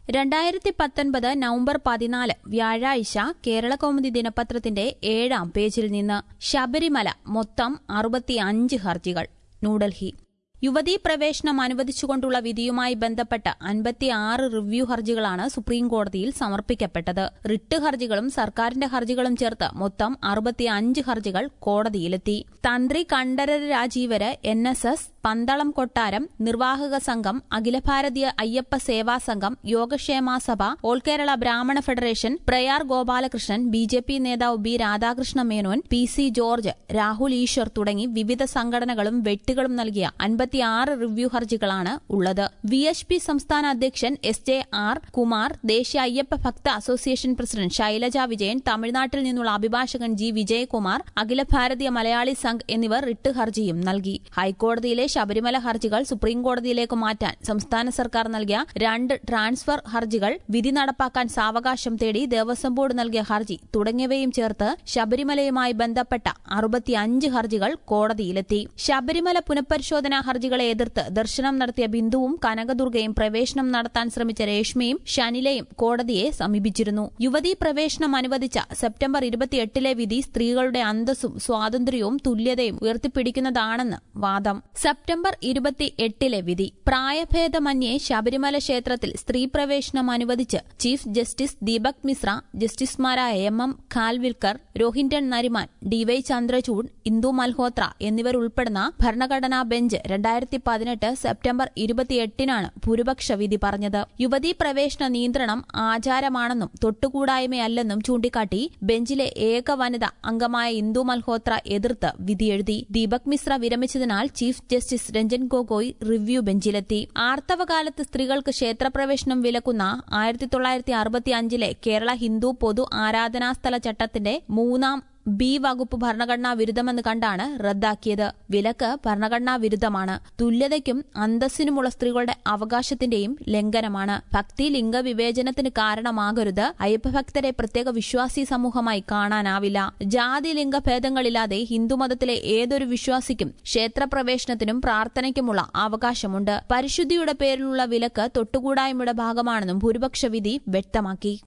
രണ്ടായിരത്തി പത്തൊൻപത് നവംബർ പതിനാല് വ്യാഴാഴ്ച കേരളകൗമുദി ദിനപത്രത്തിന്റെ ഏഴാം പേജിൽ നിന്ന് ശബരിമല മൊത്തം അറുപത്തിയഞ്ച് ഹർജികൾ ന്യൂഡൽഹി യുവതീ പ്രവേശനം അനുവദിച്ചുകൊണ്ടുള്ള വിധിയുമായി ബന്ധപ്പെട്ട അൻപത്തിയാറ് റിവ്യൂ ഹർജികളാണ് സുപ്രീംകോടതിയിൽ സമർപ്പിക്കപ്പെട്ടത് റിട്ട് ഹർജികളും സർക്കാരിന്റെ ഹർജികളും ചേർത്ത് മൊത്തം അറുപത്തിയഞ്ച് ഹർജികൾ കോടതിയിലെത്തി Thantri Kandararu Rajeevaru N S S Pandalam കൊട്ടാരം നിർവാഹക സംഘം അഖില ഭാരതീയ അയ്യപ്പ സേവാ സംഘം യോഗക്ഷേമ സഭ all Kerala Brahmana federation Prayar Gopalakrishnan B J P നേതാവ് B Radhakrishna Menon P C George Rahul Easwar തുടങ്ങി വിവിധ സംഘടനകളും വെട്ടുകളും നൽകിയ അൻപത്തിയാറ് റിവ്യൂ ഹർജികളാണ് ഉള്ളത് വി എച്ച് പി സംസ്ഥാന അധ്യക്ഷൻ എസ് ജെ ആർ കുമാർ ദേശീയ അയ്യപ്പ ഭക്ത അസോസിയേഷൻ പ്രസിഡന്റ് ശൈലജ വിജയൻ തമിഴ്നാട്ടിൽ നിന്നുള്ള അഭിഭാഷകൻ ജി വിജയകുമാർ അഖില ഭാരതീയ മലയാളി സംഘ് എന്നിവർ റിട്ട് ഹർജിയും നൽകി ഹൈക്കോടതിയിലെ ശബരിമല ഹർജികൾ സുപ്രീംകോടതിയിലേക്ക് മാറ്റാൻ സംസ്ഥാന സർക്കാർ നൽകിയ രണ്ട് ട്രാൻസ്ഫർ ഹർജികൾ വിധി നടപ്പാക്കാൻ സാവകാശം തേടി ദേവസ്വം ബോർഡ് നൽകിയ ഹർജി തുടങ്ങിയവയും ചേർത്ത് ശബരിമലയുമായി ബന്ധപ്പെട്ട അറുപത്തിയഞ്ച് ഹർജികൾ കോടതിയിലെത്തി ശബരിമല പുനഃപരിശോധനാ ഹർജികളെ എതിർത്ത് ദർശനം നടത്തിയ ബിന്ദുവും കനകദുർഗയും പ്രവേശനം നടത്താൻ ശ്രമിച്ച രേഷ്മയും ഷനിലയും കോടതിയെ സമീപിച്ചിരുന്നു യുവതീ പ്രവേശനം അനുവദിച്ച സെപ്റ്റംബർ ഇരുപത്തിയെട്ടിലെ വിധി സ്ത്രീകളുടെ അന്തസ്സും സ്വാതന്ത്ര്യവും തുല്യതയും ഉയർത്തിപ്പിടിക്കുന്നതാണെന്ന് വാദം സെപ്റ്റംബർ ഇരുപത്തിയെട്ടിലെ വിധി പ്രായഭേദമന്യേ ശബരിമല ക്ഷേത്രത്തിൽ സ്ത്രീ പ്രവേശനം അനുവദിച്ച് ചീഫ് ജസ്റ്റിസ് ദീപക് മിശ്ര ജസ്റ്റിസുമാരായ M M Khanwilkar Rohinton Nariman D Y Chandrachud Indu Malhotra എന്നിവരുൾപ്പെടുന്ന ഭരണഘടനാ ബെഞ്ച് രണ്ടായിരത്തി പതിനെട്ട് സെപ്റ്റംബർ ഇരുപത്തിയെട്ടിനാണ് ഭൂരിപക്ഷ വിധി പറഞ്ഞത് യുവതീ പ്രവേശന നിയന്ത്രണം ആചാരമാണെന്നും തൊട്ടുകൂടായ്മയല്ലെന്നും ചൂണ്ടിക്കാട്ടി ബെഞ്ചിലെ ഏക വനിത അംഗമായ ഇന്ദു മൽഹോത്ര എതിർത്ത് വിധിയെഴുതി ദീപക് മിശ്ര വിരമിച്ചതിനാൽ chief justice Ranjan Gogoi review ബെഞ്ചിലെത്തി ആർത്തവകാലത്ത് സ്ത്രീകൾക്ക് ക്ഷേത്രപ്രവേശനം വിലക്കുന്ന ആയിരത്തി തൊള്ളായിരത്തി അറുപത്തിയഞ്ചിലെ കേരള ഹിന്ദു പൊതു ആരാധനാസ്ഥല ചട്ടത്തിന്റെ മൂന്നാം ബി വകുപ്പ് ഭരണഘടനാ വിരുദ്ധമെന്ന് കണ്ടാണ് റദ്ദാക്കിയത് വിലക്ക് ഭരണഘടനാ വിരുദ്ധമാണ് തുല്യതയ്ക്കും അന്തസ്സിനുമുള്ള സ്ത്രീകളുടെ അവകാശത്തിന്റെയും ലംഘനമാണ് ഭക്തി ലിംഗവിവേചനത്തിന് കാരണമാകരുത് അയ്യപ്പഭക്തരെ പ്രത്യേക വിശ്വാസി സമൂഹമായി കാണാനാവില്ല ജാതി ലിംഗഭേദങ്ങളില്ലാതെ ഹിന്ദുമതത്തിലെ ഏതൊരു വിശ്വാസിക്കും ക്ഷേത്രപ്രവേശനത്തിനും പ്രാർത്ഥനയ്ക്കുമുള്ള അവകാശമുണ്ട് പരിശുദ്ധിയുടെ പേരിലുള്ള വിലക്ക് തൊട്ടുകൂടായ്മയുടെ ഭാഗമാണെന്നും ഭൂരിപക്ഷ വിധി വ്യക്തമാക്കി